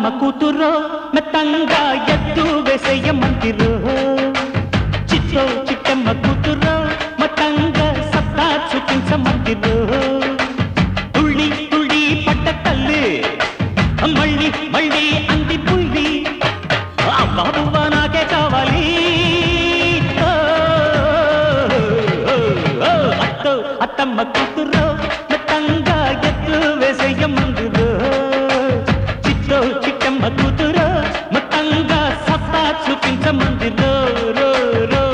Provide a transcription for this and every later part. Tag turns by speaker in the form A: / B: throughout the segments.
A: అత్తమ్మ కూతురు మెత్తంగా ఎత్తు వేసేయమంతిరు చిట్టో చిట్టమ్మ కూతురు మతంగా సత్తా చూపించమంతిరు తుళ్ళి తుళ్ళి పట్ట తల్లి మళ్ళీ మళ్ళీ అంది పుల్లి ఆ బాబువా నాకే కావాలి ఓ, ఓ, ఓ, అత్తో అత్తమ్మ కూతురు మెత్తంగా ఎత్తు వేసేయమందురు చిట్టో చిట్టమ్మ కూతురు మొత్తంగా సత్తా చూపించమందిరు రో రో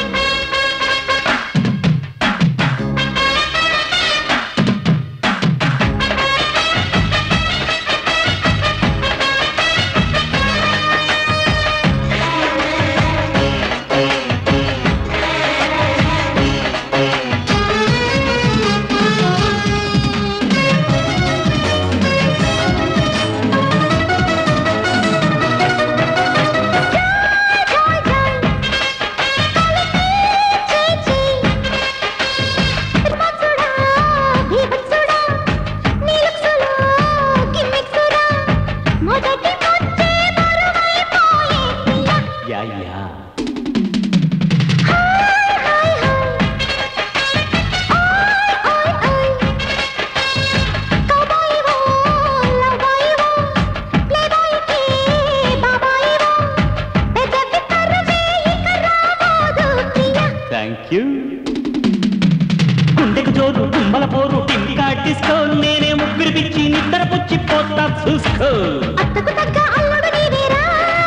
A: యా యా థ్యాంక్ యూ గుండెకు జోరు తుమ్మల పోరు టింకా డిస్కో నేనే ముగ్గురు పిచ్చి నిద్ర పుచ్చి పోతా చూసుకో
B: అత్తకు తగ్గ అల్లుడు నీవేరా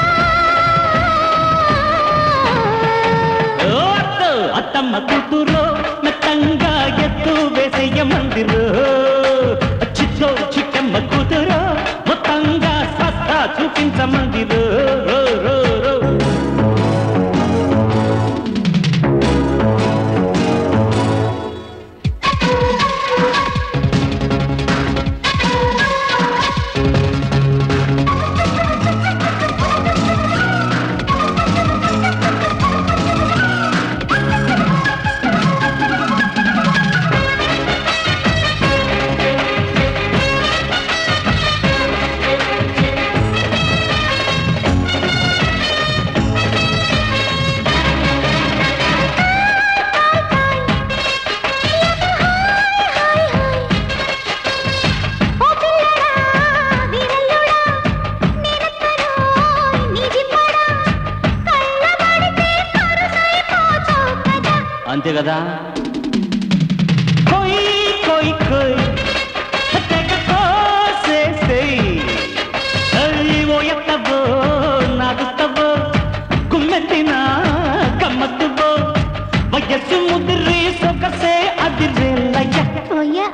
A: ఓ అత్తో, అత్తమ్మ కూతురు మెత్తంగా ఎత్తు వేసేయ మందిరు చిచ్చో చిక్కమ్మ కూతురు మొత్తంగా సస్తా చూపించమందిరు రో రో రో
B: ఓ పిల్లడా వీరల్లుడా నేనెత్తను నీ జిమ్మడా కళ్ళబడితే కరుసైపోతావు కదా
A: అంతే కదా కోయి కోయి కోయి తెగ కోసేసేయ్. అయ్యో ఎత్తవో నాదుతవో గుమ్మెత్తిన గమ్మత్తువో వయస్సు ముదిరి సొగసే అదిరేలయ్య
B: ఓయ్యా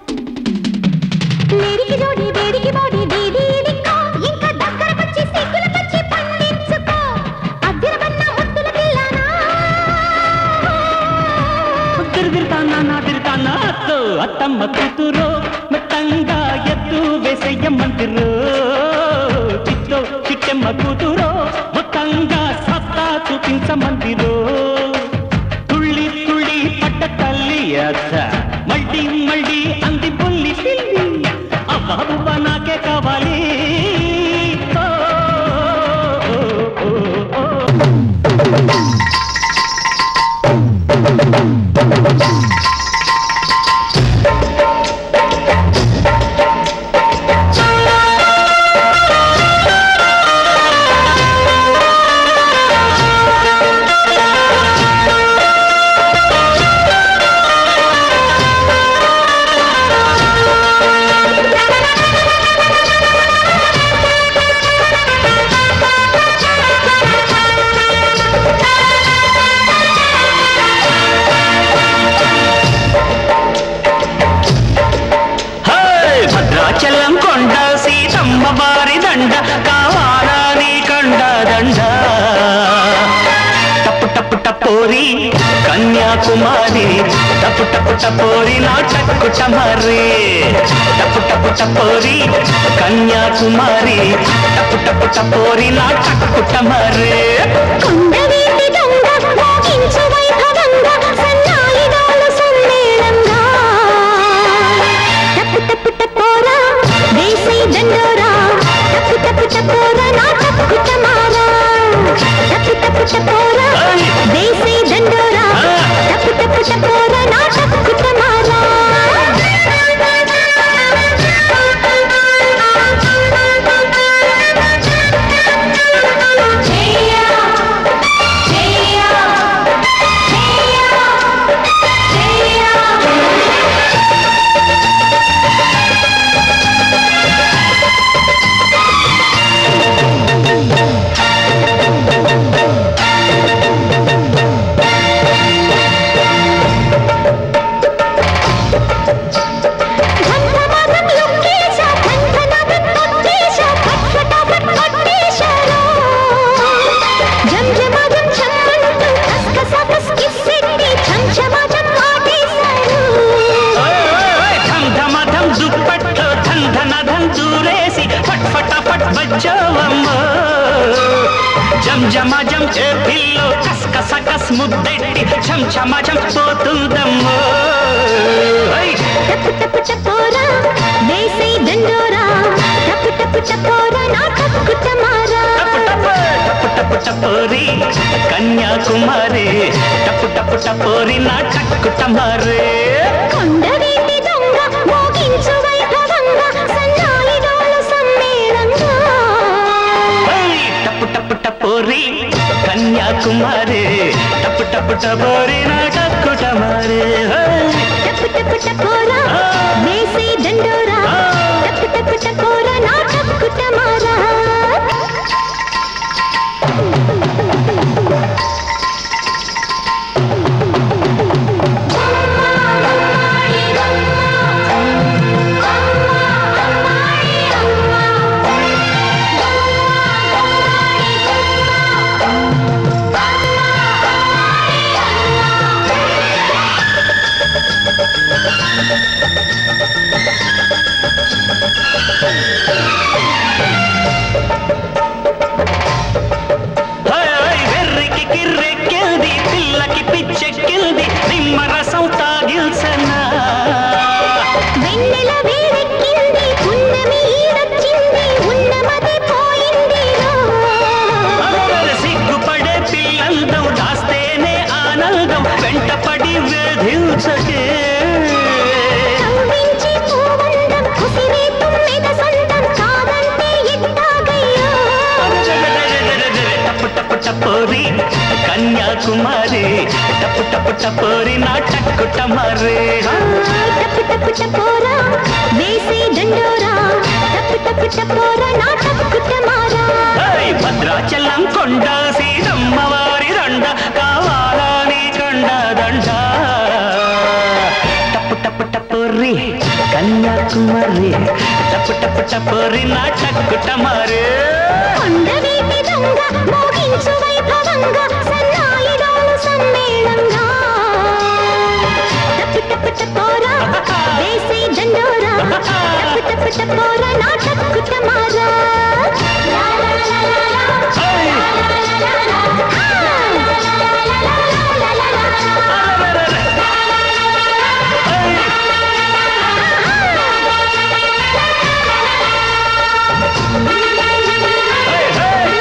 B: లేడికి జోడి వేడికి బాడీ వీధి దిక్కో ఇంకా దగ్గరకొచ్చి సిగ్గుల పచ్చి పండించుకో అద్దెరబన్న ముద్దుల పిల్లనా
A: తిరుగుతానా నా తిరుగుతానా అత్తో అత్తమ్మ కూతురు మెత్తంగా ఎత్తు వేసేయమ్మంతిరు చిట్టో చిట్టమ్మ కూతురు మొత్తంగా సత్తా చూపించమందిరు తుళ్ళి తుళ్ళి పట్ట తల్లి అత్త మళ్ళీ మళ్ళీ అంది పుల్లి పిల్లి ఆ బాబువ నాకే కావాలి ఓ, ఓ, ఓ, ఓ. హే! భద్రాచలం కొండ సీతమ్మ వారి దండ కావాలా నీ కండ దండ టప్పు టప్పు టపోరి కన్యాకుమారి టప్పు టప్పు టపోరి నా టక్కుట మరి టప్పు టప్పు టపోరి కన్యాకుమారి టప్పు టప్పు టపోరి నా టక్కుట మరి
B: కొండవీటి దొంగ మోగించు వైభవంగా సన్నాయి డోలు సమ్మేళంగా టప్పు టప్పు టపోరా వేసై దండోరా టప్పు టప్పు టప్పు
A: జమజం ఏ పిల్లో కస్ కస కస్ ముద్దెట్టి చం చమచం పోతుందమ్మో ఐ!
B: టప్పు టప్పు టపోరా వేసై దండోరా టప్పు టప్పు టపోరా నా టప్పు టమారా
A: టప్పు టప్పు టప్పు టప్పు టపోరి కన్యాకుమారి టప్పు టప్పు టపోరి నా టక్కు టమారే
B: కొండవీటి దొంగ మోగించు వైభవంగా సన్నాయి డోలు సమ్మేళంగా
A: ఐ! టప్పు టప్పు టపోరి కన్యాకుమారి టప్పు టప్పు టపోరి నా టక్కు టమారే ఐ!
B: టప్పు టప్పు టపోరా వేసై దండోరా టప్పు టప్పు టపోరా నా టప్పు టమారా
A: హాయ్ వెర్రికి కిర్రెక్కింది పిల్లకి పిచ్చెక్కింది నిమ్మరసం తాగిల్సనా
B: వెన్నెల వేడెక్కింది పున్నమి ఈడొచ్చింది ఉన్నమది పోయిందిరో
A: అరరర సిగ్గుపడే పిల్లందం దాస్తేనే ఆనందం వెంటపడి వేధించకే
B: కవ్వించి పూవందం కుసిరే తుమ్మెద సొంతం కాదంటే ఎట్టాగయ్యో
A: అరరరరరరర టప్పు టప్పు టపోరి కన్యాకుమారి టప్పు టప్పు టపోరి నా టక్కు టమారే
B: టప్పు టప్పు టపోరా వేసే దండోరా టప్పు టప్పు టపోరా నా టప్పు టమారా
A: హాయ్ భద్రాచలం కొండ సీతమ్మవారి దండ కావాలా నీ కండ దండ టప్పు టప్పు టపోరి కన్యాకుమారి టప్పు టప్పు టపోరి నా టక్కు టమారే
B: కొండవీటి దొంగ మోగించు వైభవంగా సన్నాయి డోలు సమ్మేళంగా టప్పు టప్పు టపోరా వేసే దండోరా టప్పు టప్పు టపోరా నా టప్పు టమారా లా లా లా లా లా.
A: హాయ్ అరరరర. హాయ్ హాయ్ హాయ్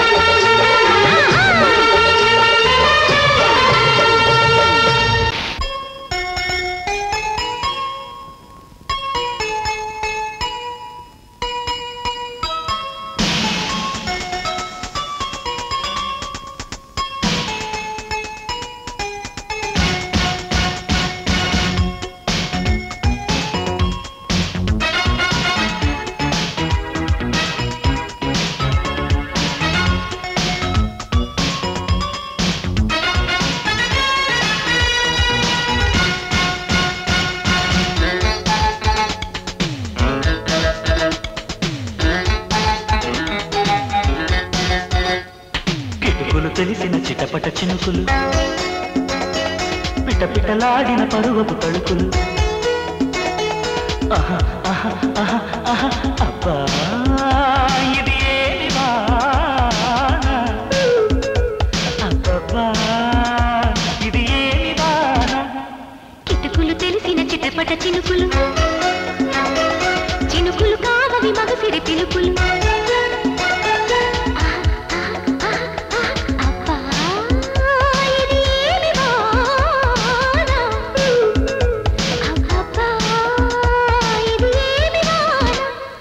A: కిటుకులు తెలిసిన చిటపట చినుకులు పిటపిటలాడిన పరువపు తడుకులు ఆహా, ఆహా, ఆహా, ఆహా, అబ్బా ఇది ఏమి వాన? అబ్బబ్బా, ఇది ఏమి వాన?
B: కిటుకులు తెలిసిన చిటపట చినుకులు చినుకులు కావవి మగసిరి పిలుపులు అబ్బా, ఇది ఏమి వాన? అబ్బబ్బా, ఇది ఏమి వాన?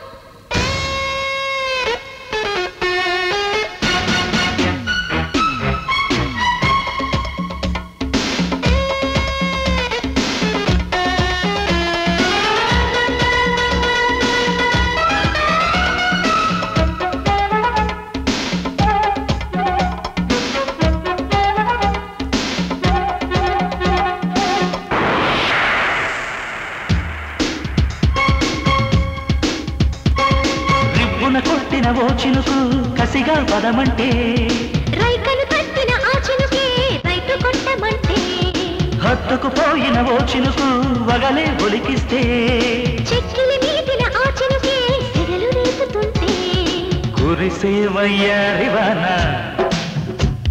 A: రిబ్బున కొట్టిన ఓ చినుకు కసిగా పదమంటే
B: రైకలు కట్టిన ఆ చినుకే రైతు కొట్టమంటే
A: హత్తుకు పోయిన ఓ చినుకు వగలే ఒలికిస్తే
B: చెక్కిలి మీటిన ఆ చినుకే సిగలు రేపుతుంటే
A: కురిసే వయ్యారివాన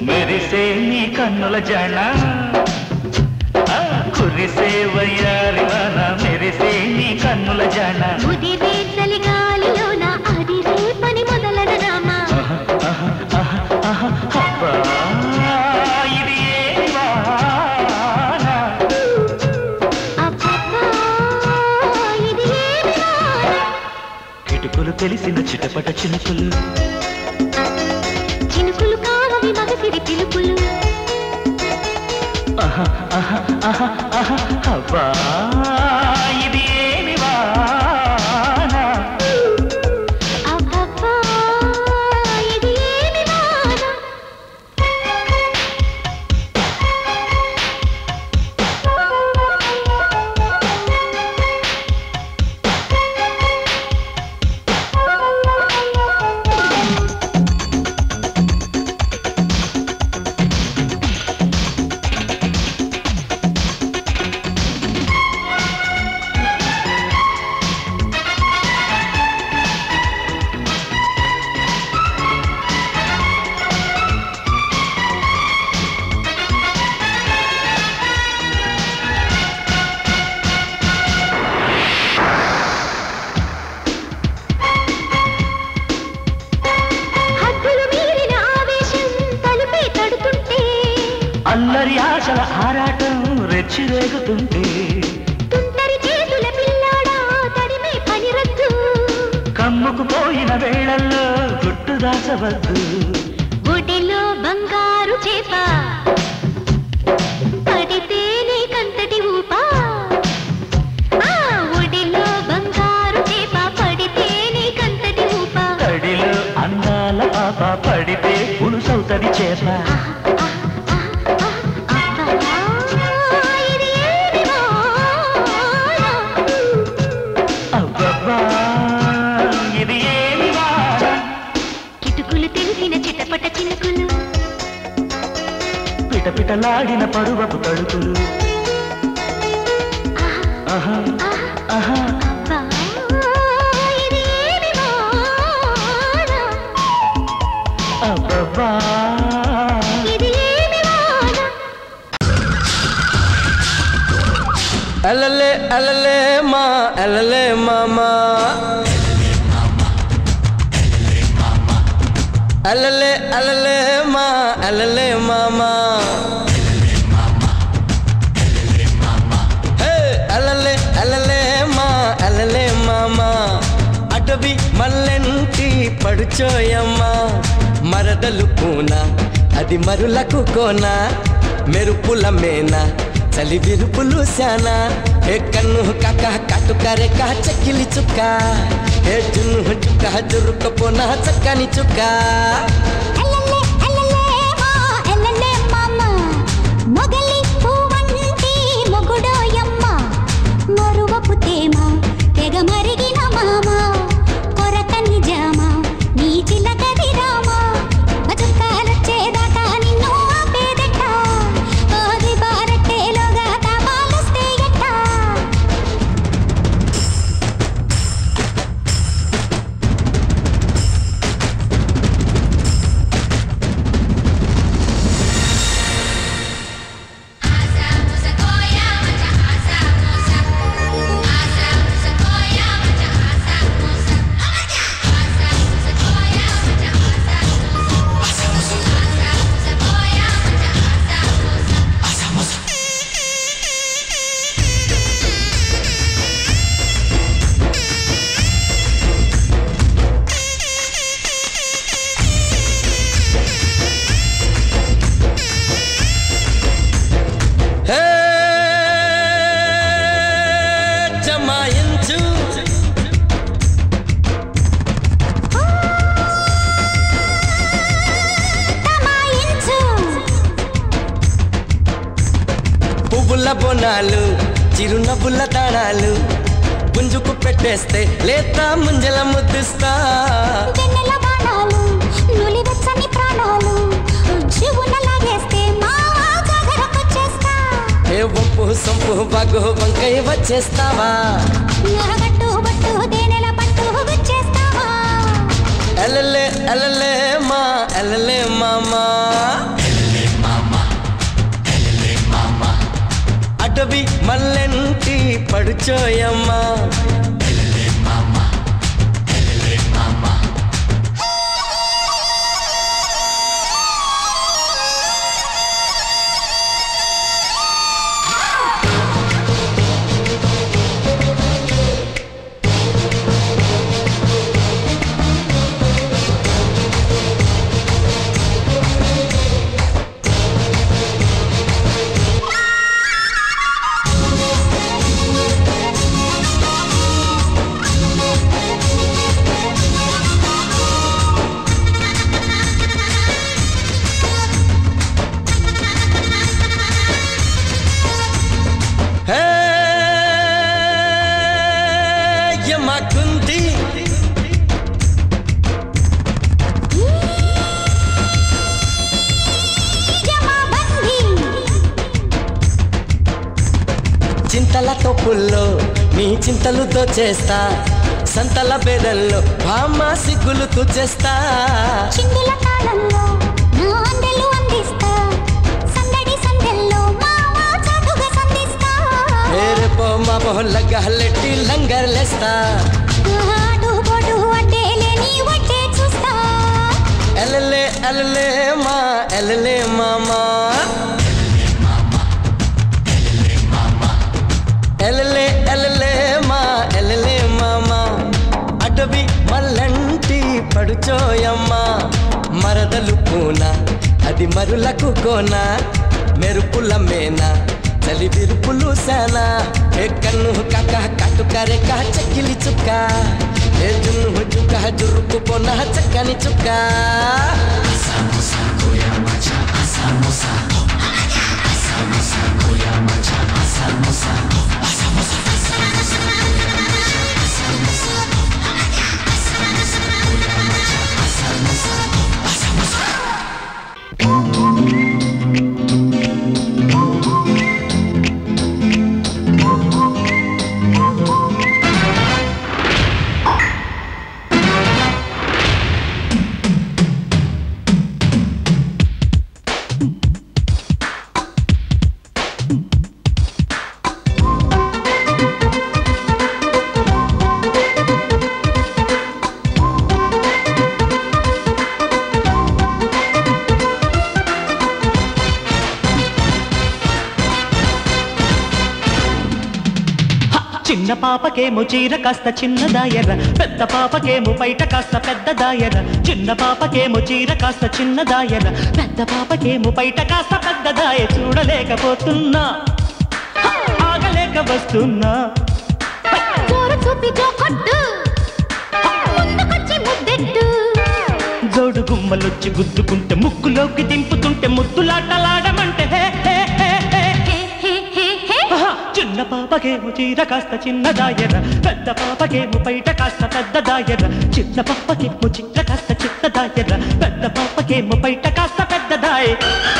A: మెరిసే నీ కన్నుల జన ఆ, కురిసే వయ్యారివాన మెరిసే నీ కన్నుల జన
B: ముదిరే చలిగాలిలోన అదిరే పని మొదలడదామా
A: అబ్బా, ఇది ఏ వాన?
B: అబ్బబ్బా, ఇది ఏమి వాన?
A: కిటుకులు తెలిసిన చిటపట చినుకులు
B: చినుకులు కావవి మగసిరి పిలుపులు
A: ఆహా, ఆహా, ఆహా, ఆహా, అబ్బా, ఇది ఏమి వాన?
B: అబ్బబ్బా, ఇది ఏమి వాన? హద్దులు మీరిన ఆవేశం తలుపే తడుతుంటే
A: అల్లరి ఆశల ఆరాటం రెచ్చిరేగుతుంటే
B: తుంటరి చేతుల పిల్లాడా తడిమే పని రద్దు
A: కమ్ముకు పోయిన వేళల్లో గుట్టు దాచవద్దు
B: ఒడిలో బంగారు చేప పడితే నీకంతటి ఊప ఆ ఒడిలో బంగారు చేప పడితే నీకంతటి ఊప
A: తడిలో అందాల పాప పడితే పులుసవుతది చేప
B: అబ్బా, ఇది ఏమి వాన?
A: అబ్బబ్బా ఇది ఏమి వాన?
B: కిటుకులు తెలిసిన చిటపట చినుకులు
A: పిటపిటలాడిన పరువపు తడుకులు ఆహా, ఆహా,
B: అబ్బా, ఇది ఏమి వాన?
A: అబ్బబ్బా
B: ఇది ఏమి వాన?
C: అలలే అలలే మా అలలే మామా అలలే అలలే మా అలలే మామా హే, అలలే అలలే మా అలలే మామా అటవి మల్లెంటి పడుచోయమ్మా మరదలు పూన అది మరులకు కోన మెరుపుల మేన చలి విరుపులు శానా ఏ కన్ను కక కటుక రేఖ చెక్కిలి చుక్క ఏ జున్ను చుక్క జురుకపోన చక్కని చుక్క
B: అల్లల్లే అల్లల్లే మా అల్లల్లే మామ మొగలి పువ్వంటి మొగుడోయమ్మ మరువపు తేమ తెగ మరిగిన మామ కొరత నిజామ నీ చిలకది రామ బతుకాలొచ్చేదాకా నిన్ను ఆపేదట ఆది బారట్టేలోగా తపాలొస్తే ఎట్టా
C: హే జమాయించు
B: తమాయించు
C: పువ్వుల బొనాలు చిరునవ్వుల తాళాలు పుంజుకు పెట్టేస్తే లేత ముంజల ముద్దిస్తా
B: వెన్నెల బాణాలు నులివెచ్చని ప్రాణాలు జీవున లాగేస్తే మా జాగరకొచ్చేస్తా
C: ఏ వంపు సొంపు బాగు వంకై వచ్చేస్తావా
B: గట్టు బట్టు తేనెల పట్టు గుచ్చేస్తావా
C: అలలే అలలే మా అలలే మామా అటవి మల్లెంటి పడుచోయమ్మా హే యమ్మ కుంతి
B: జమాబందీ
C: చింతల తొప్పుల్లో నీ చింతలు దోచేస్తా సంతల బేదల్లో బామ్మ సిగ్గులు తుచేస్తా
B: చిందుల తాళంలో నా అందెలు అందిస్తా సందడి సందెల్లో మావా చాటుగా సంధిస్తా
C: ఏరుపో మా బొహల్ల గహలెట్టి లంగర్లేస్తా
B: ఆడు పొడు అడ్డేలే నీ వడ్డే చూస్తా
C: ఎలలే ఎలలే మా ఎలలే మామా ఎలలే ఎలలే మా ఎలలే మామా అటవి మల్లంటి పడుచోయమ్మ మరదలు పూన అది మరులకు కోన మెరుపుల మేన చలి విరుపులు సేన ఏ కన్ను కక్క కట్టుక రేఖ చెక్కిలి చుక్క ఏ జున్ను చుక్క జురుకు పొన చక్కని చుక్క
A: చిన్న పాపకేమో చీర కాస్త చిన్నదాయర పెద్ద పాపకేమో బయట కాస్త పెద్దదాయర చిన్న పాపకేమో చీర కాస్త చిన్నదాయర పెద్ద పాపకేమో బయట కాస్త పెద్దదాయ చూడలేకపోతున్నా హ! ఆగలేక వస్తున్నా
B: జోరు చూపి జోకొట్టు ముందుకొచ్చి ముద్దెట్టు
A: జోడు గుమ్మలొచ్చి గుద్దుకుంటే ముక్కులోకి దింపుతుంటే ముద్దులాటలాడమంటే హే, హే, హే, హే.
B: హే హే హే హే
A: ఆహా! చిన్న పాపకేమో చీర కాస్త చిన్నదాయర పెద్ద పాపకేమో బయట కాస్త పెద్దదాయర చిన్న పాపకేమో చీర కాస్త చిన్నదాయర పెద్ద పాపకేమో బయట కాస్త పెద్దదాయ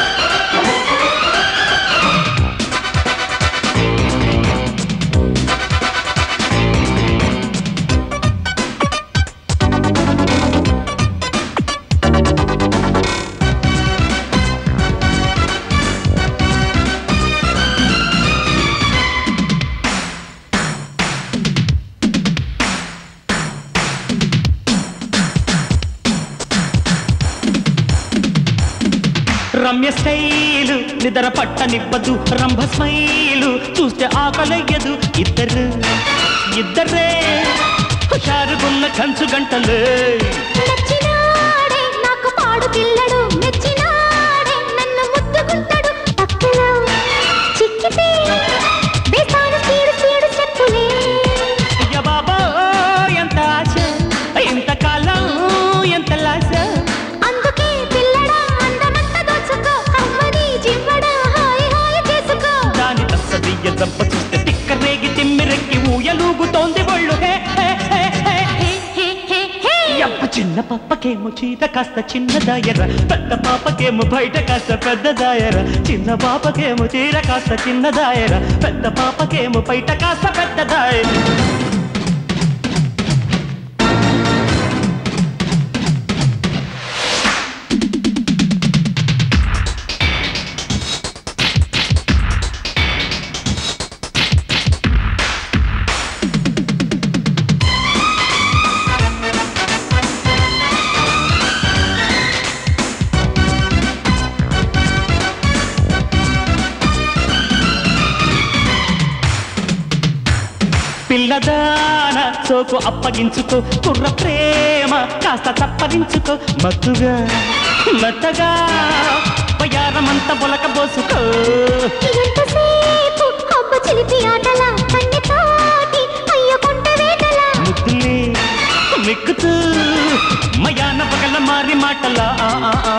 A: రమ్య స్టైలు నిద్ర పట్టనివ్వదు రంభ స్మైలు చూస్తే ఆకలయ్యదు ఇద్దరు ఇద్దరే హుషారుగున్న కంచు గంటలే
B: నచ్చినాడే నాకు పాడు పిల్లడు మెచ్చినాడే నన్ను ముద్దుకుంటాడు పక్కలో చిక్కితే వేసాను చీడు చీడు చెప్పులే
A: అయ్య బాబా ఎంత ఆశ ఇంతకాలం ఎంత లాశ
B: అందుకే పిల్లడా అందమంత దోచుకో అమ్మని జివ్వడా హాయి హాయి చేసుకో
A: దాని తస్సదియ్య దెబ్బ చూస్తే తిక్క రేగి తిమ్మిరెక్కి ఊయలూగుతోంది ఒళ్ళు హే హే హే హే
B: హే హే హే హే
A: యప్ప చిన్న పాపకేమో చీత కాస్త చిన్నదాయర పెద్ద పాపకేమో బయట కాస్త పెద్దదాయర చిన్న పాపకేమో చీర కాస్త చిన్నదాయర పెద్ద పాపకేమో బయట కాస్త పెద్దదాయర పిల్లదాన సోకు అప్పగించుకో కుర్ర ప్రేమ కాస్త తప్పరించుకో మత్తుగా మెత్తగా పయారమంత బొలక పోసుకో
B: ఎంతసేపు అబ్బ చిలిపి ఆటల కన్నెతోటి అయ్య కొంట వేటల
A: ముద్దులే మిక్కుతూ మయాన పగల మారి మాటలా ఆ, ఆ, ఆ.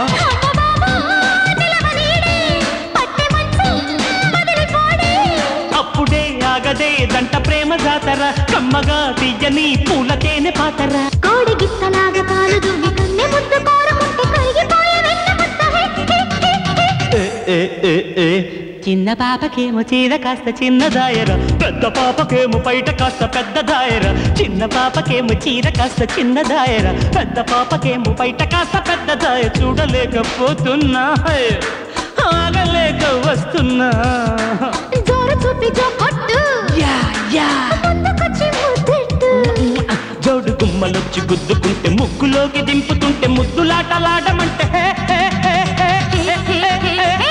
A: అప్పుడే ఆగదే దంట ప్రేమ జాతర కమ్మగా తీయని పూల తేనె పాతర
B: కోడి గిత్తలాగా కాలు దువ్వి కన్నె ముద్దు కోరముంటే కరిగిపోయే వెన్న ముద్ద హే, హే, హే, హే.
A: ఏ, ఏ, ఏ, ఏ. చిన్న పాపకేమో చీర కాస్త చిన్న దాయర పెద్ద పాపకేమో బయట కాస్త పెద్ద దాయర చిన్న పాపకేమో చీర కాస్త చిన్న దాయర పెద్ద పాపకేమో బయట కాస్త పెద్ద దాయ చూడలేకపోతున్నా హే, ఆగలేక వస్తున్నా
B: జోరు చూపి జో కొట్టు
A: యా యా
B: ముందుకొచ్చి ముద్దెట్టు
A: జోడు గుమ్మలొచ్చి గుద్దుకుంటే ముగ్గులోకి దింపుతుంటే ముద్దులాటలాడమంటే హే, హే, హే, హే, హే, హే, హే, హే.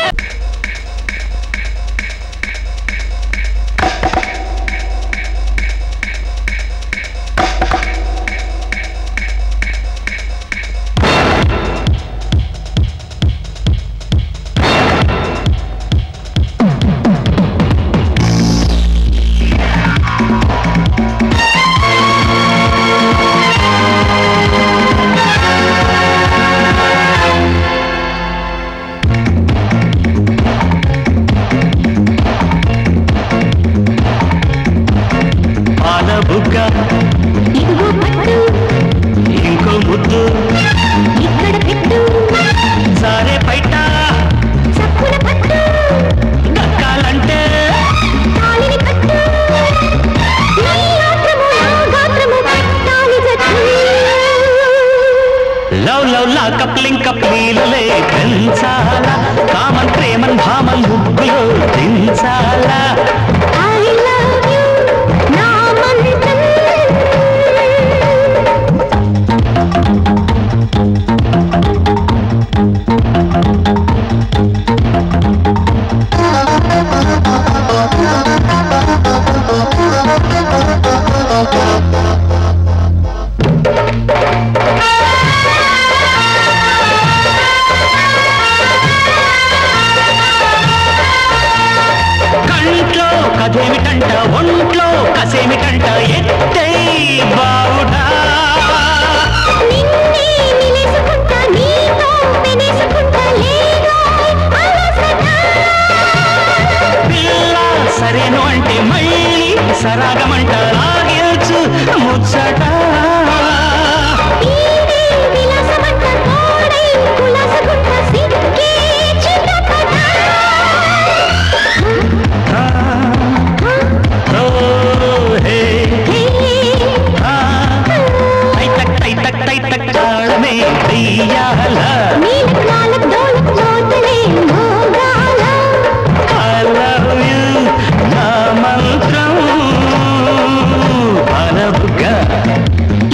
A: పాల బుగ్గ
B: ఇదిగో పట్టు
A: ఇంకో ముద్దు
B: ఇక్కడ పెట్టు
A: సారే బయట
B: చప్పున పట్టు
A: దక్కాలంటే
B: తాళిని కట్టు నీ ఆత్రము నా గాత్రము పెట్టాలి జట్టు
A: లవ్ లవ్ లా కప్లింగ్ కప్లీలలే పెంచాలా కామన్ ప్రేమన్ భామన్ ముగ్గులో దించాలా
B: I love you నా మంత్రం
A: కంట్లో కథేమిటంట ఒంట్లో కసేమిటంట ఎత్తే బావుడా
B: నిన్నే నిలేసుకుంటా నీతో పెనేసుకుంటా లేదో అలసట
A: పిల్ల సరేను అంటే మళ్ళీ సరాగమంట లాగేల్చు ముచ్చట
B: ఈడే విలాసమంట తోడై కులాసకుంటా సిక్కే చిన్నపట
A: ఓ హే
B: హే
A: ఆ టైటక్ టైటక్ టైటక్ తాళమే వెయ్యాల
B: నీలక్ నాలక్ డోలక్ మోతలే మోగాల
A: I love you నా మంత్రం బలపుగా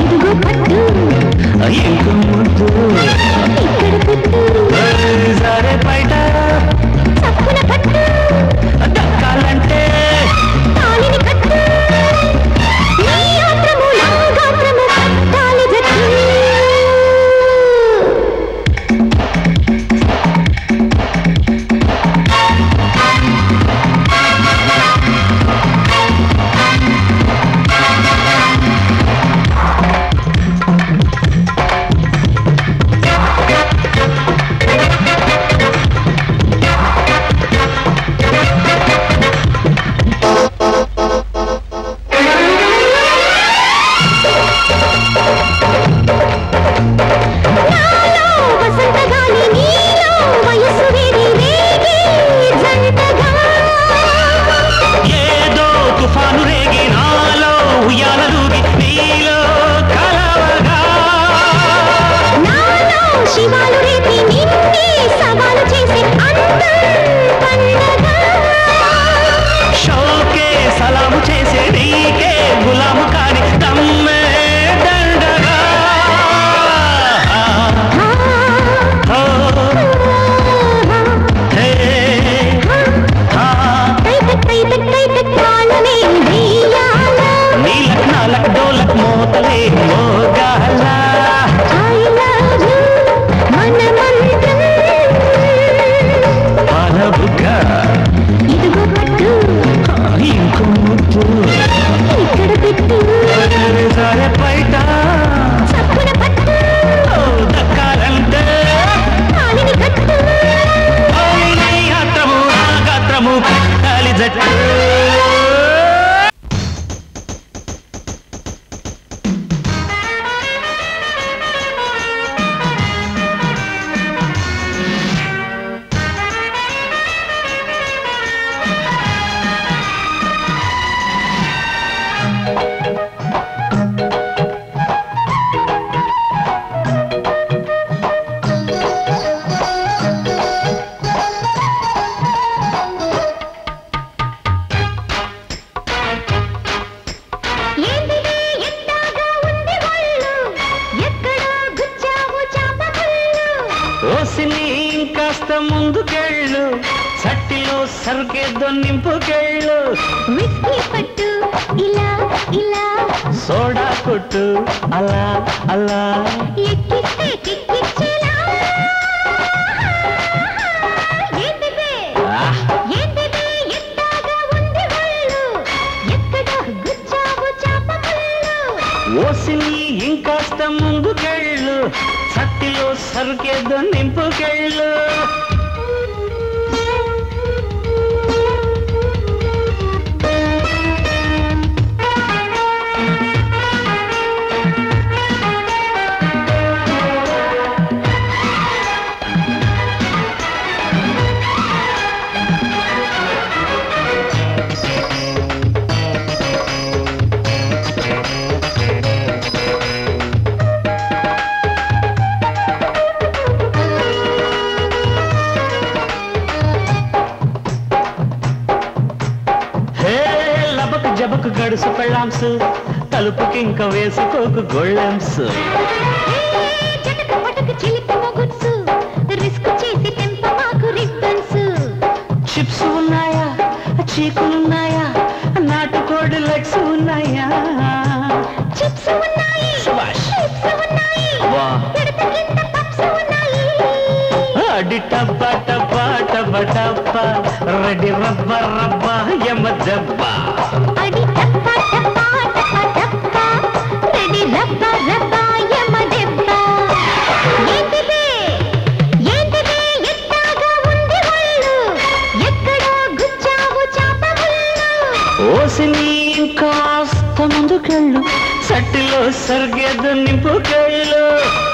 A: ముందుకెళ్ళు సట్టిలో సరుకేదో నింపుకెళ్ళు
B: విస్కీ పట్టు ఇలా ఇలా
A: సోడా కొట్టు అలా అలా
B: ఎక్కిస్తే కిక్కిచ్చేలా ఏంటిదే
A: ఆహ్!
B: ఏంటిదే ఎట్టాగా ఉంది ఒళ్ళు ఎక్కడ గుచ్చావు చాప ముళ్ళు
A: ఓసిని ఇంకాస్త ముందుకెళ్ళు సట్టిలో సరుకేదో నింపుకెళ్ళు హే లబకు జబకు గడుసు పెళ్ళాంసు తలుపుకి ఇంక వేసుకోకు గొళ్ళెంస్
B: జటక పటక చిలిపి మొగుడ్సు రిస్క్ చేసి తెంప మాకు రిబ్బన్స్
A: చిప్స్ ఉన్నాయా చీకులున్నాయా నాటుకోడి లెగ్స్ ఉన్నాయా
B: చిప్స్ ఉన్నాయి
A: శభాష్.
B: చిప్స్ ఉన్నాయి
A: వా.
B: ఎడత కింద పప్స్ ఉన్నాయి
A: అడి టబ్బ టబ్బ టబ్బ టబ్బ రెడీ రబ్బ రబ్బ యమ దెబ్బ
B: అడి టప్ప టప్ప టప్ప టప్ప రెడీ రబ్బ రబ్బ యమ దెబ్బ ఏంటిదే ఏంటిదే ఎట్టాగా ఉంది ఒళ్ళు ఎక్కడో గుచ్చావు చాప ముళ్ళు
A: ఓసిని ఇంకాస్త ముందుకెళ్ళు సట్టిలో సరిగేదు నింపుకెళ్ళు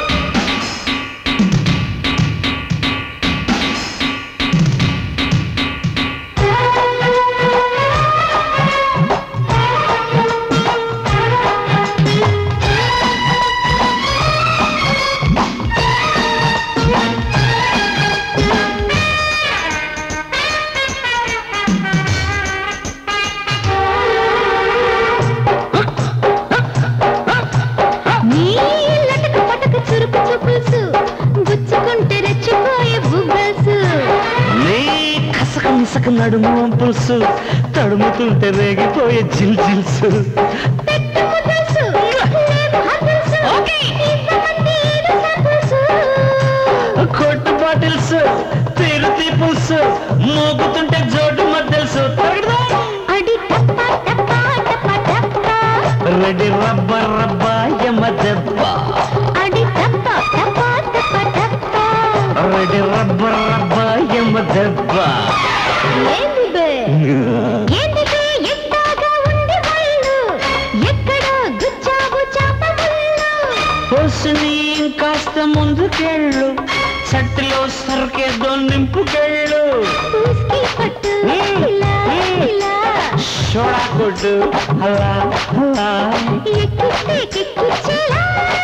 B: నీ లటక పటక చురుకు చూపుల్సు గుచ్చుకుంటే రెచ్చిపోయే బుబ్బల్సు
A: నీ కసక మిసక నడుము పులుసు తడుముతుంటే రేగిపోయే జిల్ జిల్సు
B: పెట్టు ముద్దల్సు లేవు హద్దుల్సు ఇంతమంది ఏడు సంపుల్సు
A: కొట్టు బాటిల్స్ తీరు తీపుల్స్ మోగుతుంటే జోడు మద్దెల్సు
B: అడి టప్ప టప్ప టప్ప టప్ప
A: రెడీ రబ్బ రబ్బ యమ దెబ్బ
B: అడి టప్ప టప్ప టప్ప టప్ప
A: రెడీ రబ్బ రబ్బ యమ దెబ్బ
B: ఏంది బే ఏంది బే ఎట్టాగా ఉంది ఒళ్ళు ఎక్కడో గుచ్చావు చాప ముళ్ళు
A: హోసుని కాస్త ముందుకెళ్ళు సట్టిలో సరికేదో నింపుకెళ్ళు
B: పూస్కి పట్టు ఇలా ఇలా
A: షోడా కొట్టు అలా అలా
B: ఎక్కిస్తే కిక్కిచ్చేలా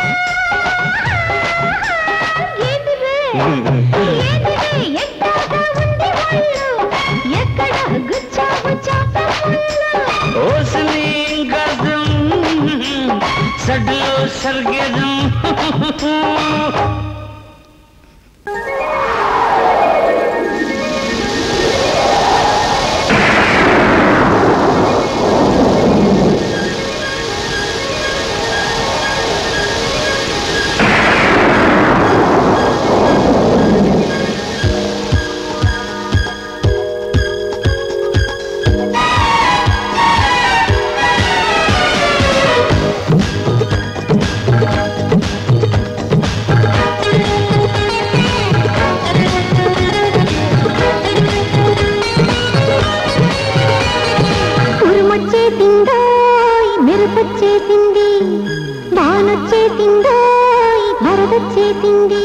B: ఏందివే? ఏందివే? ఎట్టాగా ఉంది ఒళ్ళు? ఎక్కడ గుచ్చావు చాప ముళ్ళు?
A: ఓసుని కాస్త సడ్లో సరికేదో
B: ఉరుమొచ్చేసిందోయ్ మెరుపొచ్చేసింది వానొచ్చేసిందోయ్ వరదొచ్చేసింది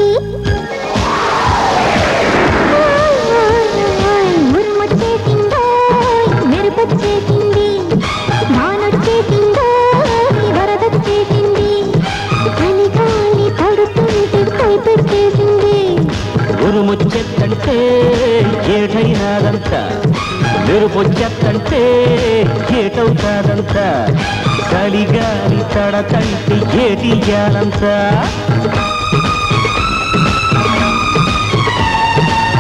B: ఉరుమొచ్చేసిందోయ్ మెరుపొచ్చేసింది వానొచ్చేసిందోయ్ వరదొచ్చేసింది చలిగాలి పడుతుంటే కైపెట్టేసింది
A: ఉరుముచ్చెత్తంటే ఏటైనాదంట మెరుపొచ్చెత్తంటే ఏటవుతాదంట చలిగాలి తడతంటే ఏటియాలంట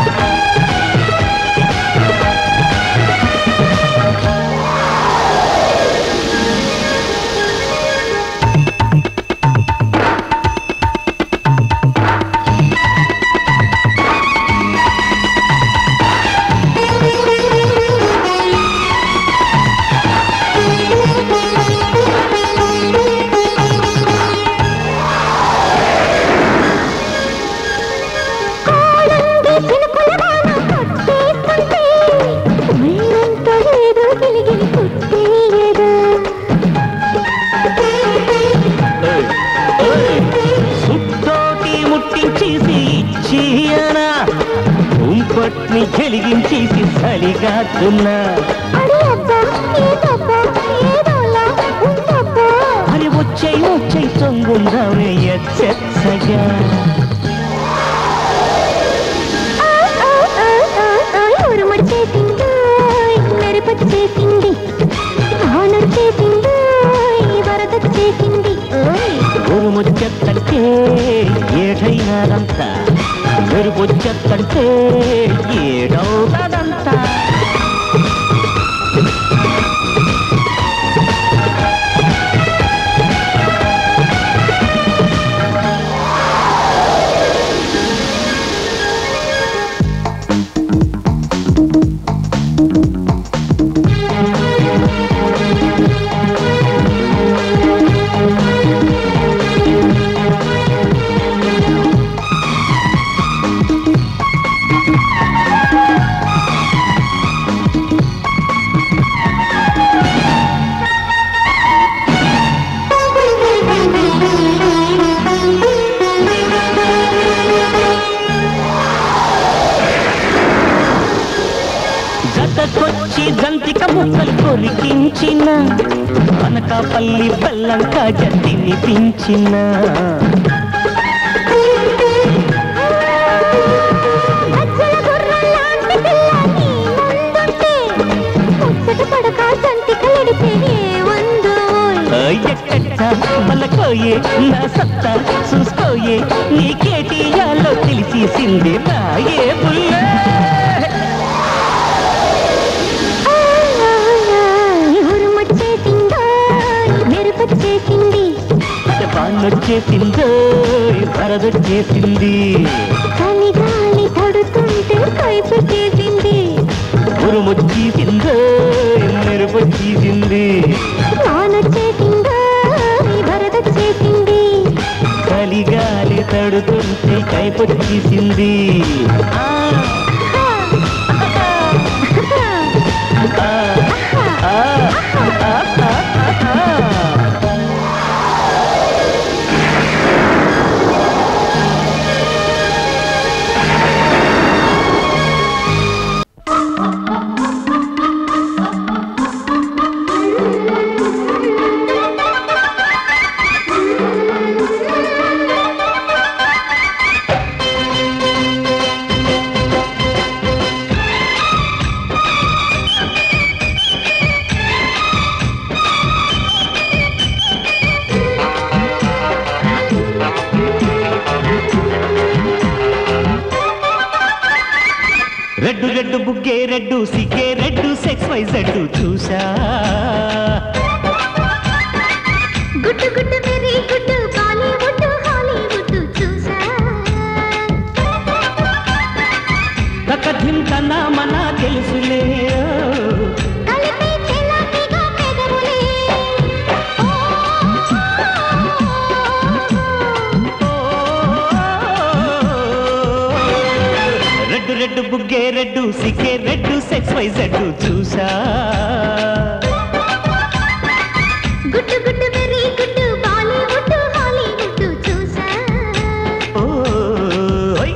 A: అడగాతున్నా
B: అరే అబ్బా ఏదబ్బా ఏదోలా ఉందబ్బా
A: అరే వచ్చే వచ్చే తొంగుందామే ఎచ్చగా
B: ఉరుముడు చేసింది మెరుపతి చేసింది ఆనరు చేసింది వరద చేసింది
A: ఉరుముచ్చంటే ఏడైనారంతా మెరుపొచ్చంటే ఏడవుతాదంతా జతకొచ్చి జంతిక ముక్కలు కొరికించిన అనకాపల్లి బెల్లంక జతిని పించిన
B: గజ్జల గుర్రంలాంటి పిల్ల నీ ముందుంటే ముచ్చట పడక జంతికలెడితే ఏముందోయ్
A: ఎక్కట బలకోయే నా సత్తా చూసుకోయే నీకేటియాలో తెలిసేసింది రాయే బుల్లే
B: ఉరుమొచ్చేసిందో మెరుపొచ్చేసింది
A: వానొచ్చేసిందో వరదొచ్చేసింది
B: చలి గాలి తడుతుంటే కైపెట్టేసింది
A: ఉరుమొచ్చేసిందో మెరుపొచ్చేసింది
B: వానొచ్చేసిందో వరదొచ్చేసింది
A: చలిగాలి తడుతుంటే కైపొచ్చేసింది ఆ, ఆ, ఆ, ఆ, ఆ, ఆ. రెడ్డు రెడ్డు బుగ్గే రెడ్డు సిగ్గే రెడ్డు సెక్స్ వై జడ్డు చూసా
B: గుడ్డు గుడ్డు వెరీ గుడ్డు బాలీవుడ్ హాలీవుడ్ చూసా
A: తకధింతన మన తెలుసులే
B: కలిపి చెలాపిగా పెదవులే
A: రెడ్డు రెడ్డు బుగ్గే రెడ్డు సిగ్గే రెడ్డు సెక్స్ వై జడ్డు చూసా
B: గుడ్డు గుడ్డు వెరీ గుడ్డు బాలీవుడ్ హాలీవుడ్ చూసా
A: ఓ, ఓయ్.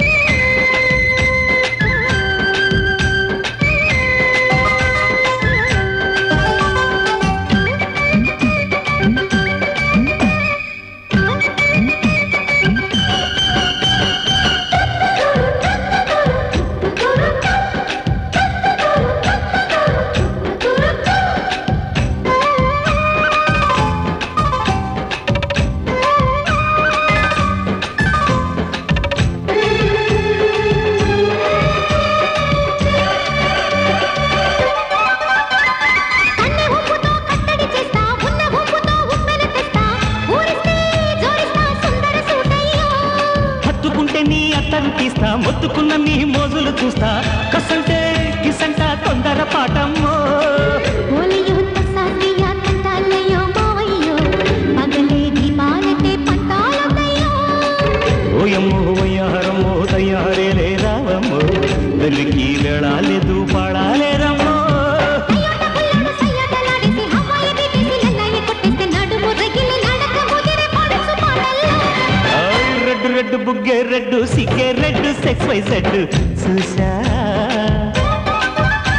B: కన్నె ఉప్పుతో కట్టడి చేస్తా ఉన్న ఉప్పుతో ఉప్పెన తెస్తా ఊరిస్తే జోడిస్తా సుందర సూటయ్యో
A: హత్తుకుంటే నీ అత్తరు తీస్తా మొత్తుకున్న నీ మోజులు చూస్తా కసంటే కిసంట తొందర పాటమ్మో
B: ఓలయ్యో తసాదియ తంటాలయ్యో మావయ్యో పగలే దీపాలకే పంటాలయ్యో
A: ఓయమ్మో వయ్యారమ్మో తయారే లేరావమ్మో వెలికి వెళ్ళాలేదు పాడాలేరమ్మో
B: అయ్యోట పుల్లడు సయ్యాటలాడేసి హవాయి తీసి లల్లయ్య కొట్టేస్తే నడుము రగిలి నడక ముదిరి పడుచు పాటల్లో
A: ఆయ్ రెడ్డు రెడ్డు బుగ్గే రెడ్డు సిగ్గే రెడ్డు సెక్స్ వై జడ్డు చూసా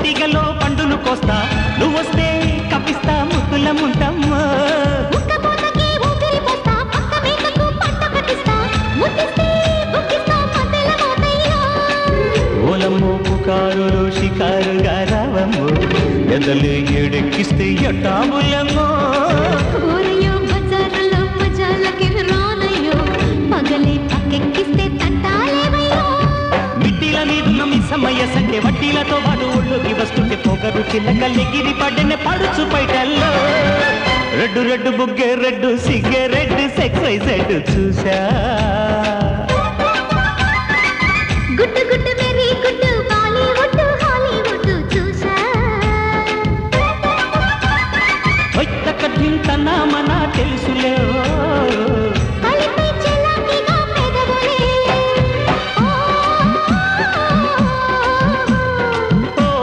A: తీగలో పండును కోస్తా నువ్వొస్తే కప్పిస్తా ముద్దుల ముంటమ్మా
B: ముక్క పూతకి ఊపిరి పోస్తా పక్క మేకకు పట్ట కట్టిస్తా ముద్దిస్తే బుక్కిస్తా మధ్యల మోతయ్యో
A: ఓలమ్మో పుకారులో షికారుగా రావమ్మో ఎదలు ఎడెక్కిస్తే ఎట్టాములమ్మో
B: ఊరయ్యో బజారులో మజాలకి రానయ్యో పగలే పక్కెక్కిస్తే తంటాలేవయ్యో
A: మిట్టిల మీదున్న మీ సమయ సంఖ్య వడ్డీలతో పాటు ఒళ్ళోకి వస్తుంటే పొగరు చిల్లకల్లెగిరి పడ్డనే పడుచు పైటల్లో రెడ్డు రెడ్డు బుగ్గే రెడ్డు సిగ్గే రెడ్డు సెక్సైజెడ్ చూసా
B: గుడ్డు గుడ్డు వెరీ గుడ్డు బాలీవుడ్ హాలీవుడ్ చూసా
A: తన మన తెలుసులే ఓ.
B: కలిపే చెలాకిగా పెదవులే ఓ
A: ఓ.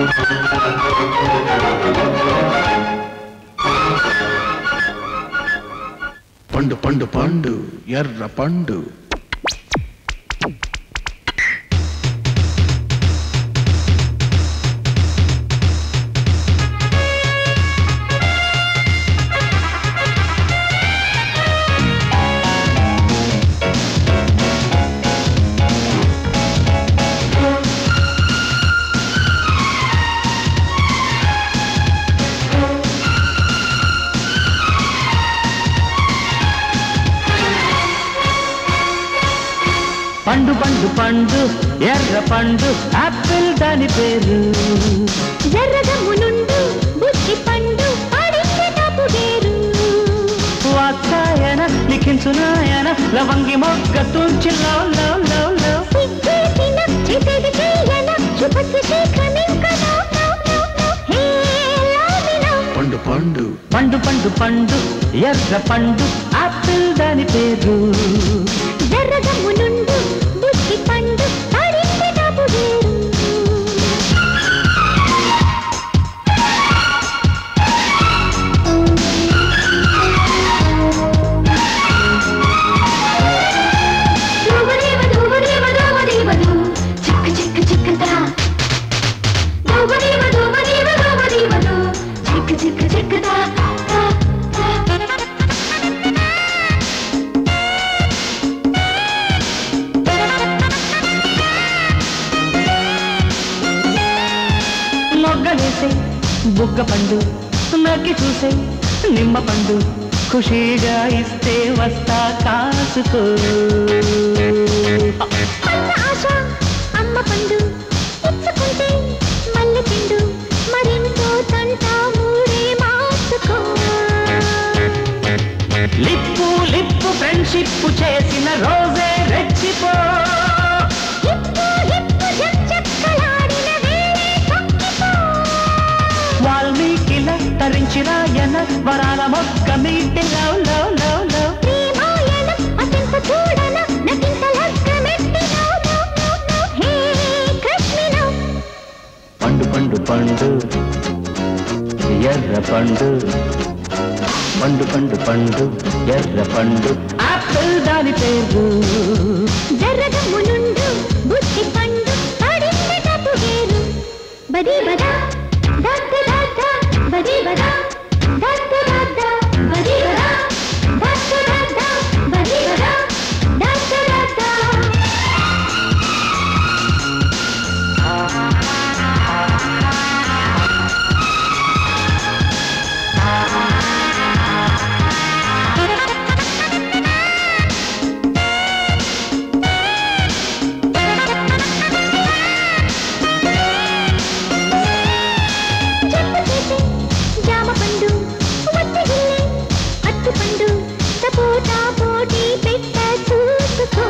D: పండు పండు పండు ఎర్ర పండు
A: పండు పండు పండు ఎర్ర పండు ఆపిల్ దాని పేరు
B: జర్రగము నుండు బుద్ధి పండు పడింది డబ్బు వేరు
A: వాత్సాయన లిఖించునాయన లవంగి మొగ్గ తూర్చి లవ్ లవ్ లవ్ లవ్
B: సిగ్గేసిన చేసేది చేయన శుభస్య శీఘ్రమింక no no no no hey లామినో
D: పండు పండు
A: పండు పండు పండు ఎర్ర పండు ఆపిల్ దాని పేరు
B: జర్రగము నుండు బుద్ధి పండు పడింది డబ్బు వేరు
A: మొగ్గలేసే బుగ్గ పండు నక్కి చూసే నిమ్మ పండు ఖుషీగా ఇస్తే వస్తా కాసుకో
B: అన్న ఆశ అమ్మ పండు ఇచ్చుకుంటే మల్లె పిండు మరెంతో తంట మూడే మార్చుకో
A: లిప్పు లిప్పు ఫ్రెండ్షిప్ చేసిన రోజే రెచ్చిపో
B: హిప్పు హిప్పు జక్కలాడిన వేళే తొక్కిపో
A: వాల్మీకిల తరించి రాయన వరాల మొక్క మీటి లవ్ లవ్ లవ్ లవ్
B: ప్రేమాయణ అతింత చూడన నటింత లగ్గమెట్టి no no no no hey కృష్ణినో
A: పండు పండు పండు ఎర్ర పండు పండు పండు పండు ఎర్ర పండు ఆపిల్ దాని పేరు
B: జర్రగము నుండు బుద్ధి పండు పడింది డబ్బు వేరు బది బదా దత్త దత్త బది బదా దత్త దత్త బది బదా దత్త దత్త బది బదా దత్త దత్త చెప్పు చేసే జామ పండు వత్తి గిల్లే అత్తి పండు సపోటా పోటీ పెట్ట చూసుకో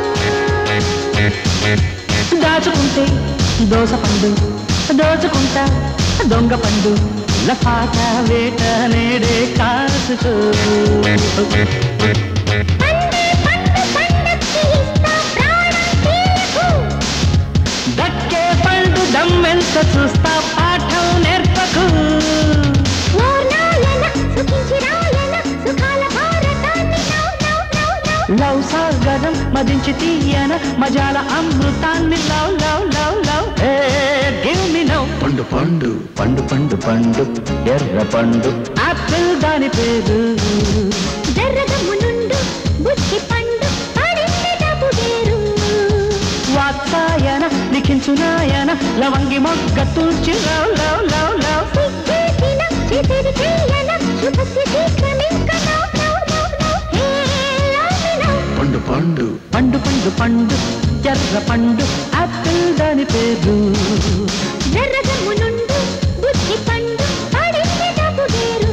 A: దాచుకుంటే దోస పండు దోచుకుంటా దొంగ పండు లఫాట వేట నేడే కాసుకో
B: పండే పండు పండక్కి ఇస్తా ప్రాణం తీయకు
A: దక్కే పండు దమ్మెంత చూస్తా పాఠం నేర్పకు
B: ఓర్నాయన సుఖించి రాయన సుఖాల భారతాన్ని now now now now
A: love సాగరం మదించి తీయన మజాల అమృతాన్ని లవ్ లవ్ లవ్ లవ్ ఏ గివ్ మీ నౌ
D: పండు పండు
A: పండు పండు పండు ఎర్ర పండు ఆపిల్ దాని పేరు
B: జర్రగము నుండు బుద్ధి పండు పడింది డబ్బు వేరు
A: వాత్సాయన లిఖించునాయన లవంగి మొగ్గ తూర్చి లవ్ లవ్ లవ్ లవ్
B: సిగ్గేసిన చేసేది చేయన శుభస్య శీఘ్రమింక now now now now hey లామినో
D: పండు పండు
A: పండు పండు పండు ఎర్ర పండు ఆపిల్ దాని పేరు
B: జర్రగము నుండు బుద్ధి పండు పడింది డబ్బు వేరు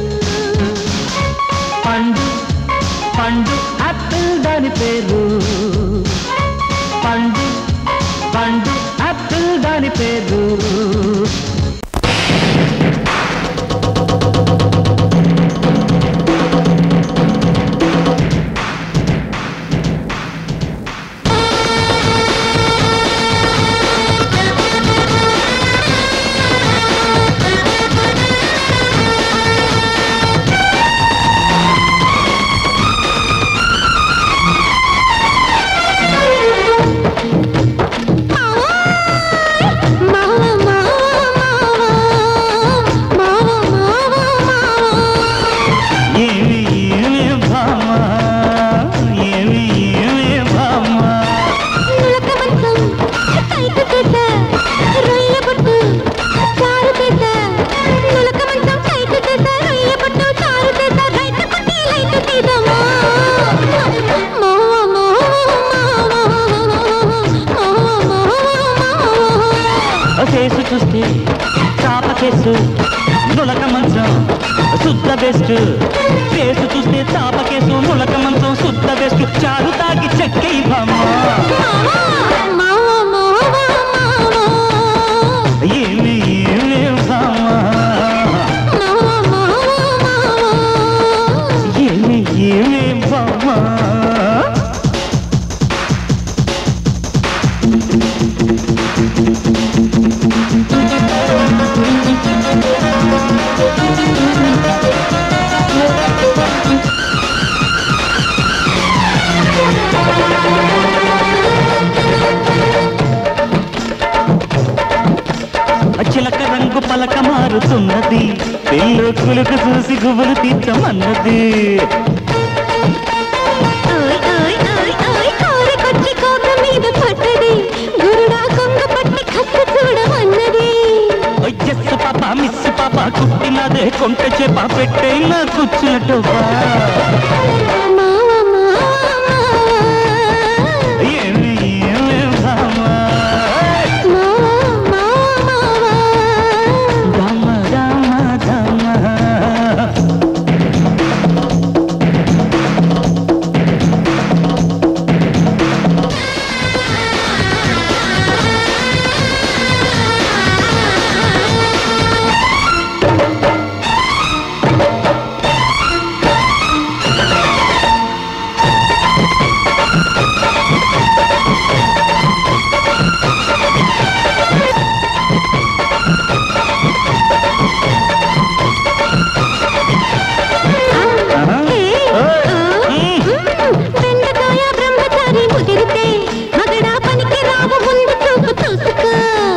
A: పండు పండు ఆపిల్ దాని పేరు పండు పండు ఆపిల్ దాని పేరు
B: ఆ
A: చూస్తే చాప కేసు నులక మంచం శుద్ధ బెస్ట్ కేసు చూస్తే చాప కేసు నులక మంచం శుద్ధ బెస్ట్ చారు తాగి చెక్కై బామ్మ
B: మావా మావా మావా
A: ఏమి ఏమి బామ్మ
B: మావా మావా మావా
A: ఏమి ఏమి బామ్మ చిలక రంగు పలక మారుతున్నది పెళ్ళు కులుకు చూసి గుబులు తీర్చమన్నది
B: ఓయ్ ఓయ్ ఓయ్ ఓయ్ కోరికొచ్చి కోక మీద పడ్డది గురుడా కొంగ పట్టి కత్తి చూడమన్నది
A: ఎస్ పాప మిస్ పాప కుట్టినదే కొంట చేప పెట్టే నా కూర్చున్నట్టు
B: మావా మావా మావా
A: ఏమి ఏమి భామా
B: మావా మావా మావా
A: దమ దమ దమ
B: బెండకాయ బ్రహ్మచారి ముదిరితే మగడా పనికి రావు ముందు చూపు చూసుకో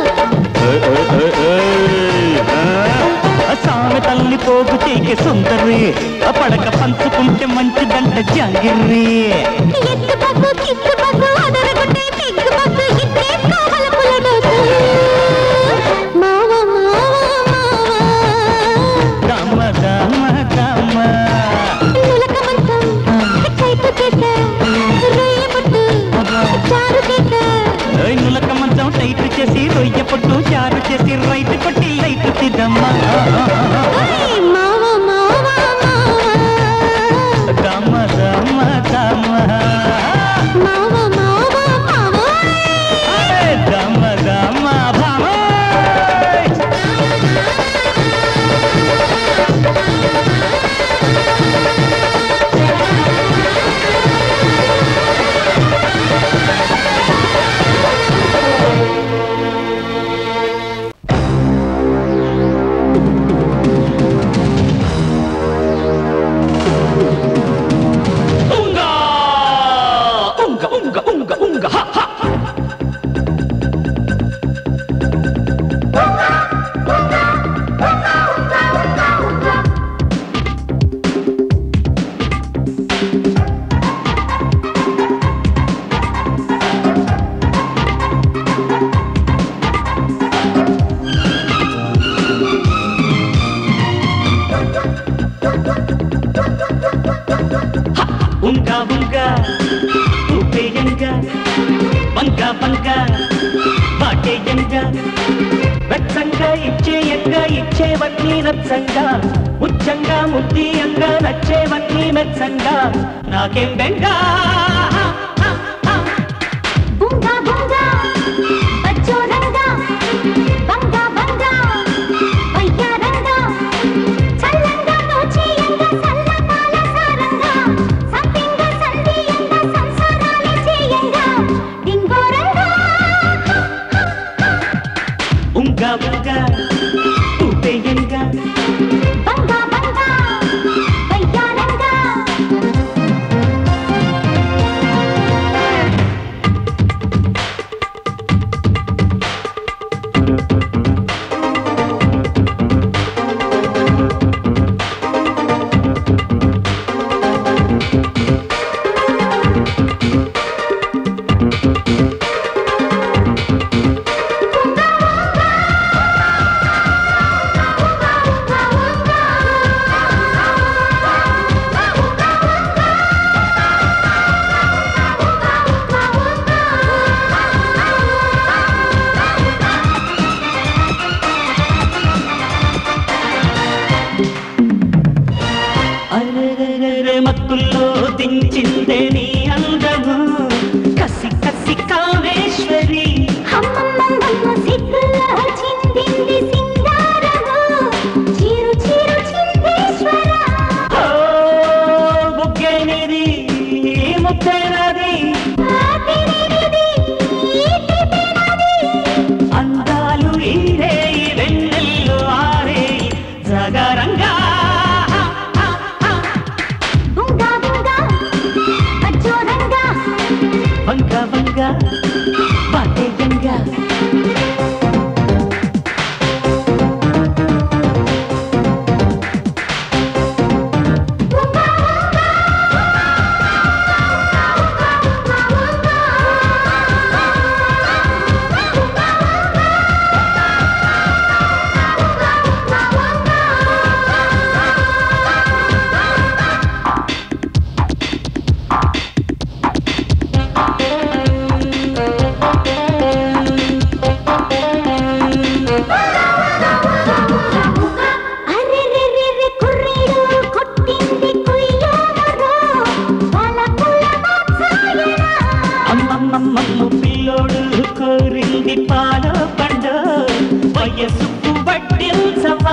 A: సామెతల్ని పోగు చేకే సుందరి ఆ పడక పంచుకుంటే మంచిదంట జాగిర్రి
B: ఎత్తు బస్సు కిత్తు బస్సు అదరగొట్టే పిగ్గు బస్సు ఇట్టే కావల పులడోసు మావ మావ మావ
A: దమ దమ దమ
B: నులక మంచం కైపు చేత రొయ్య పట్టు చారు చేత
A: ఓయ్ నులక మంచం టైట్ చేసి రొయ్య పొట్టు చారు చేసి రైట్ కొట్టి లైట్ తిద్దమ్మా
B: ఏయ్ మావ మావ మావ
A: దమ దమ దమ
B: మావ మావ మావ
A: అరే దమ దమ భామ ఉంగా ఉంగ ఉంగ ఉంగ ఉంగ హ హ ఉంగ ఉంగ ఊపేయంగ వంగ వంగ వాటేయంగ వెచ్చంగా ఇచ్చేయంగా ఇచ్చేవన్నీ నచ్చంగా ముచ్చంగా ముద్దీయంగా నచ్చేవన్నీ మెచ్చంగా నాకేం బెంగా
B: బుంగా బుంగా బచ్చోరంగా బంగా బంగా వయ్యారంగా చల్లంగా నోచేయంగా సల్లపాల సారంగా సంపింగా సంధియంగా సంసారాలే చేయంగా డింగోరంగా
A: ఉంగ ఉంగ ఊపేయంగా
B: బంగా బంగా వయ్యారంగా ఉంగా
A: మత్తుల్లో దించిందే నీ అందము కసి కసి కామేశ్వరి
B: అమ్మమ్మమ్మమ్మ సిగ్గులో చిందింది సింగారము చీరు చీరు చిందేశ్వర
A: ఓ బుగ్గేనిది ముత్తేనది
B: ఆపిరిది ఈటిపినది
A: అందాలు ఈరే వెన్నెల్లు ఆరే జగరంగా
B: బుంగా బుంగా అజ్జోరంగా
A: వంగ వంగ బాటేయంగా
B: అరెరెరెరె కుర్రీడు కొట్టింది కుయ్యాలరో వలపుల వాత్సాయన
A: అమ్మమ్మమ్మమ్మ పిల్లోడు కోరింది పాల పండు వయసుకు వడ్డించవా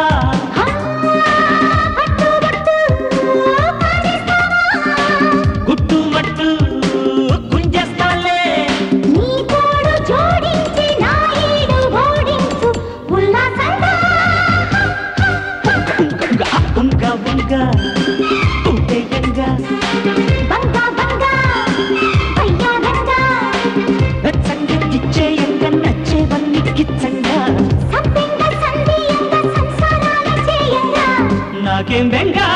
B: పట్టు పట్టు
A: గుట్టు మట్టు గుంజేస్తాలే
B: నీ తోడు జోడించి నా ఈడు ఓడించు ఉల్లాసంగా
A: ఉంగ ఉంగ ఉంటేయంగా
B: బంగా బంగా అయ్యారంగా
A: సంగతిచ్చేయంగా నచ్చేవన్నీ కిచ్చంగా
B: సంపెంగ సంధియంగా సంసారాలు చేయంగా
A: నాకేం బెంగా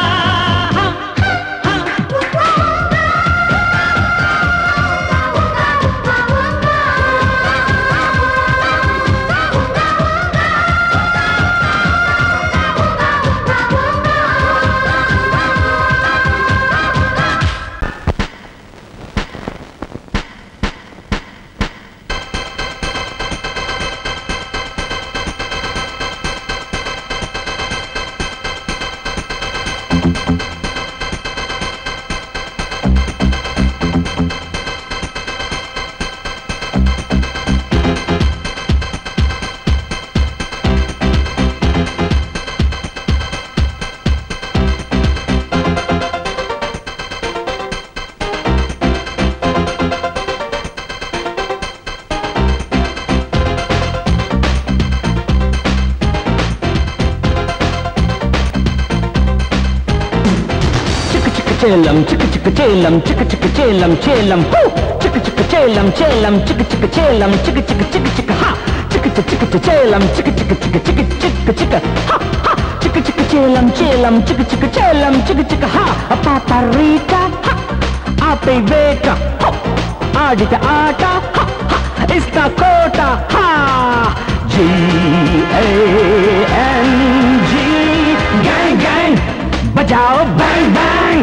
E: చిక్కు చిక్కు చేలం చిక్కు చిక్కు చేలం చిక్కు చిక్కు చేలం చేలం హూ చిక్కు చిక్కు చేలం చేలం చిక్కు చిక్కు చేలం చిక్కు చిక్కు చిక్కు చిక్కు హా చిక్కు చిక్కు చిక్కు చేలం చిక్కు చిక్కు చిక్కు చిక్కు చిక్కు చిక్కు హా హా చిక్కు చిక్కు చేలం చేలం చిక్కు చిక్కు చేలం చిక్కు చిక్కు హా పాపరీట హా ఆపై వేట హో ఆడిత ఆట హా హా ఇస్తా కోట హా G A N G gang gang बजाओ बैंग बैंग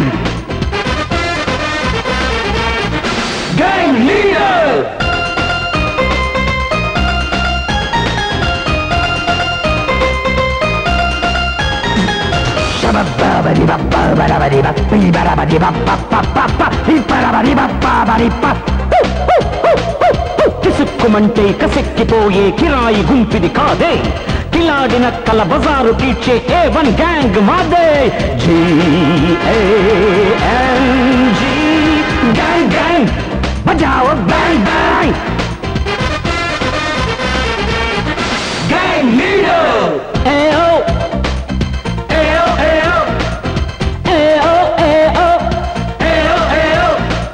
E: गैंग लीडर కిసుక్కుమంటే కసెక్కిపోయే కిరాయి గుంపిది కాదే కిలాడిన కల బజారు తీర్చే ఏ వన్ గ్యాంగ్ మాదే జీ జీ గ్యాంగ్ గ్యాంగ్ బజాओ బ్యాంగ్ బ్యాంగ్ గ్యాంగ్ లీడర్ ఏఓ ఏఓ ఏఓ ఏఓ ఏఓ ఏఓ ఏఓ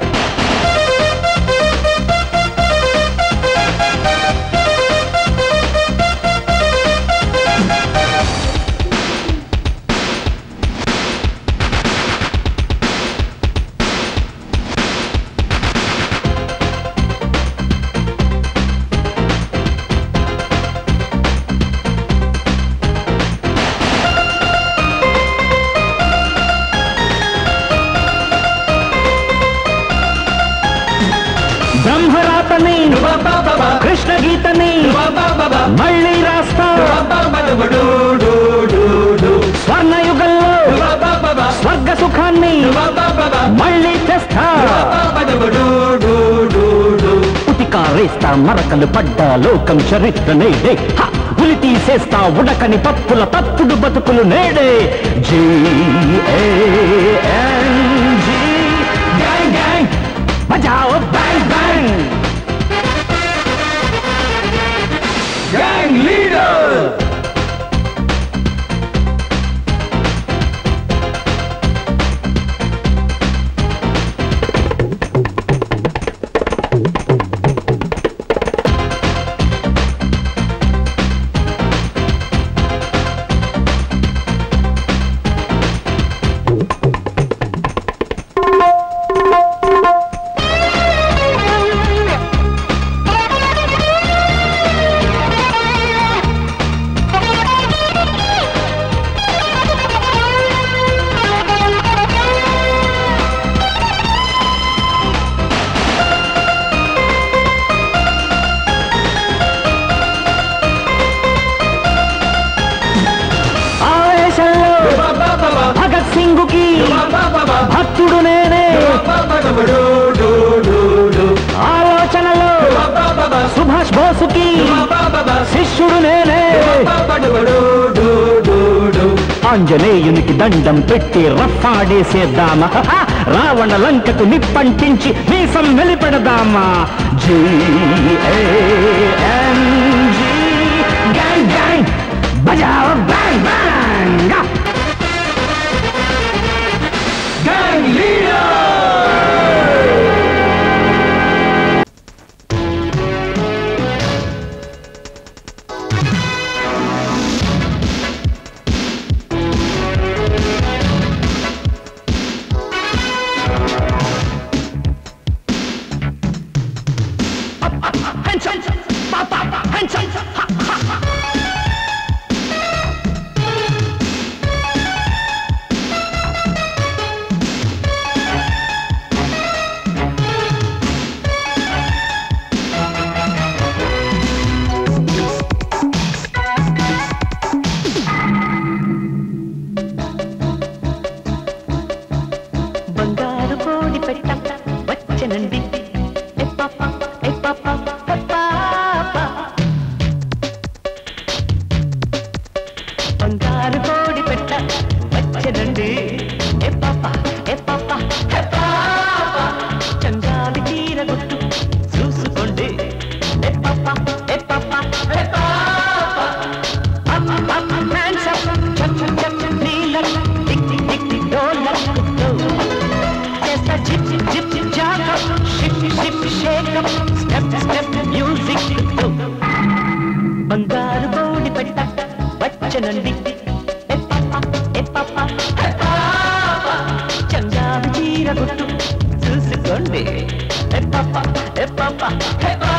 E: బ్రహ్మరాతని కృష్ణ గీతని మళ్ళీ రాస్తా స్వర్ణయుగంలో స్వర్గ సుఖాన్ని మళ్ళీ తెస్తా ఉతికారేస్తా మరకలు పడ్డా లోకం చరిత్ర నేడే హ! ఉలి తీసేస్తా ఉడకని పప్పుల తప్పుడు బతుకులు నేడే జీ గ్యాంగ్ గ్యాంగ్ బజాओ బ్యాంగ్ బ్యాంగ్ గ్యాంగ్ లీడర్ ఆవేశంలో భగత్ సింగ్ కి భక్తుడు నేనే ఆలోచనలో సుభాష్ బోసుకి శిష్యుడు నేనే ఆంజనేయునికి దండం పెట్టి రఫాడేసేద్దామా రావణ లంకకు నిప్పంటించి మీసం వెలిపెడదామా జీ గ్యాంగ్ గ్యాంగ్ బజావ్ బ్యాంగ్ బ్యాంగ్ గ్యాంగ్ లీడర్
A: బంగారు కోడి పెట్ట వచ్చనండి ఏ పాప ఏ పాప ఏ పాప బంగారు కోడి పెట్ట వచ్చనండి ఏ పాప ఏ పాప ఏ పాప చందాలి చీర గుట్టు చూసుకోండి ఏ పాప ఏ పాప ఏ పాప అప్ అప్ హ్యాండ్స్ అప్ చప్ చప్ చప్ నీలం టిక్ టిక్ టిక్ టిక్ డోలర్ కుట్టు చేస్తా zip zip zip zip jack up ship ship shake up step step music కుట్టు బంగారు బౌడి పెట్ట వచ్చనండి ఏ పాప ఏ పాప ఏ పాప చందాలు చీర గుట్టు చూసుకోండి ఏ పాప ఏ పాప ఏ పాప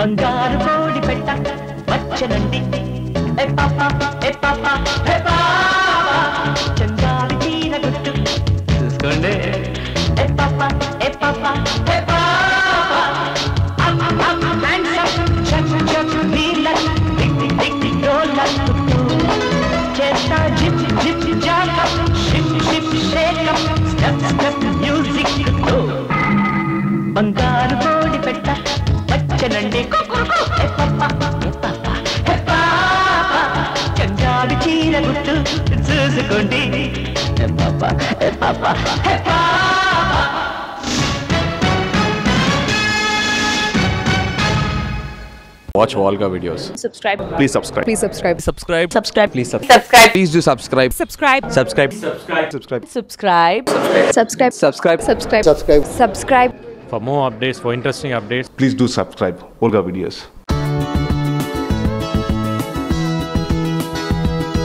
A: బంగారు కోడి పెట్ట వచ్చనండి ఏ పాప ఏ పాప ఏ బాబా చంగారి చీర గుట్టు చూసుకోండి ఏ పాప ఏ పాప ఏ బాబా అమ్ అమ్ హ్యాండ్స్ అప్ చక్ చక్ నీలక్ టిక్ టిక్ టిక్ టిక్ డోలక్ చేస్తా zip zip jack up ship ship shake up step step music తో బంగారు కోడి పెట్ట వచ్చనండి కుకురుకు. ఏ పప్ప, ఏ పప్ప, ఏ పాప. చంగాడి చీర గుట్టు చూసుకోండి ఏ పాప ఏ పాప ఏ పాప
F: Watch Volga videos.
G: subscribe
F: Please subscribe.
G: please subscribe
C: subscribe
G: subscribe
C: please sub-
G: subscribe
F: Please do subscribe.
G: subscribe
C: subscribe
F: Subscribe.
G: subscribe
C: subscribe
G: subscribe subscribe
H: For more updates, for interesting updates,
F: Please do subscribe. Volga videos.